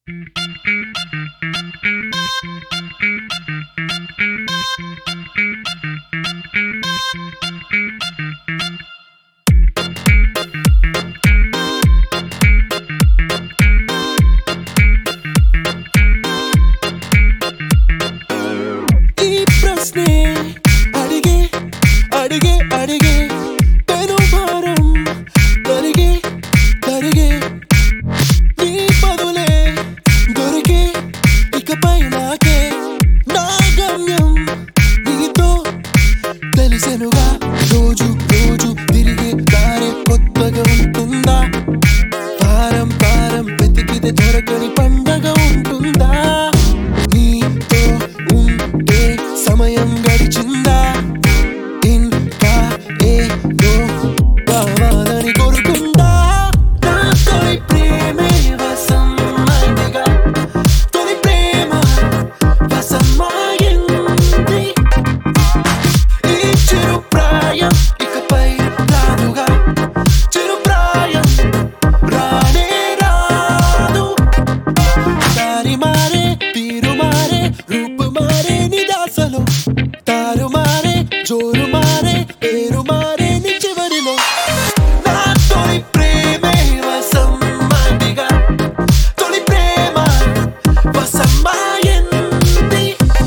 ఈ ప్రశ్నే అడిగే అడిగే అడిగే పెను భారం కరిగే కరిగే నీ బదులే దొరికే ఇకపై నాకే నా గమ్యం నీతో తెలిసెనుగా రోజు రోజు తిరిగే దారి కొత్తగా ఉంటుందా పారం పారం వెతికితే దొరకని పండగ ఉంటుందా నీతో ఉంటే సమయం గడిచిందా ఇంకా ఏదో కావాలని కోరుకుందా నా తొలి ప్రేమే వసమ్మదిగా తొలి ప్రేమ వసమ్మాయింది ఈ చిరు ప్రాయం ఇకపై రాదుగా చిరు ప్రాయం రానే రాదు దారి మారే తీరు మారే రూపు మారే నిదాసలో తారు మారే జోరు మారే పేరు మారే నీ చివరిలో నా తొలి ప్రేమే వసమ్మదిగా తొలి ప్రేమ వసమ్మాయింది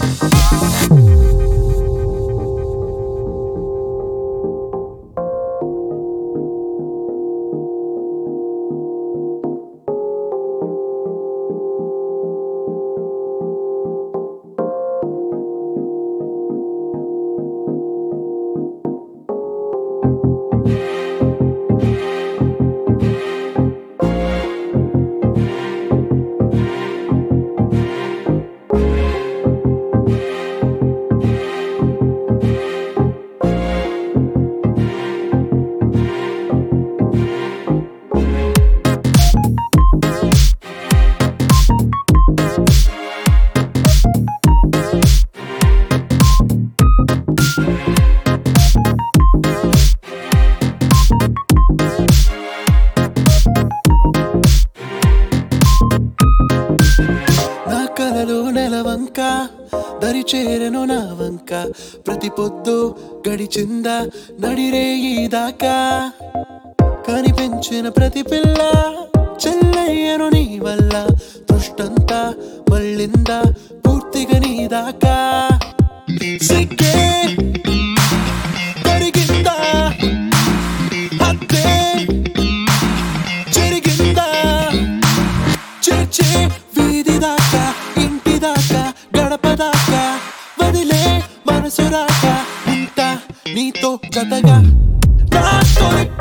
నా కలలో నెలవంక దరి చేరను నా వంక ప్రతి పొద్దు గడిచిందా నడిరేయి దాకా కనిపించిన ప్రతి పిల్ల చెల్లయ్యను నీ వల్ల దృష్టంతా మళ్ళిందా పూర్తిగా నీ దాకా సిగ్గే కరిగిందా హద్దే జరిగిందా చర్చే వీధి దాకా ఇంటి దాకా గడప దాకా వదిలే మనసు రాక ఉంటా నీతో జతగా నా తొలి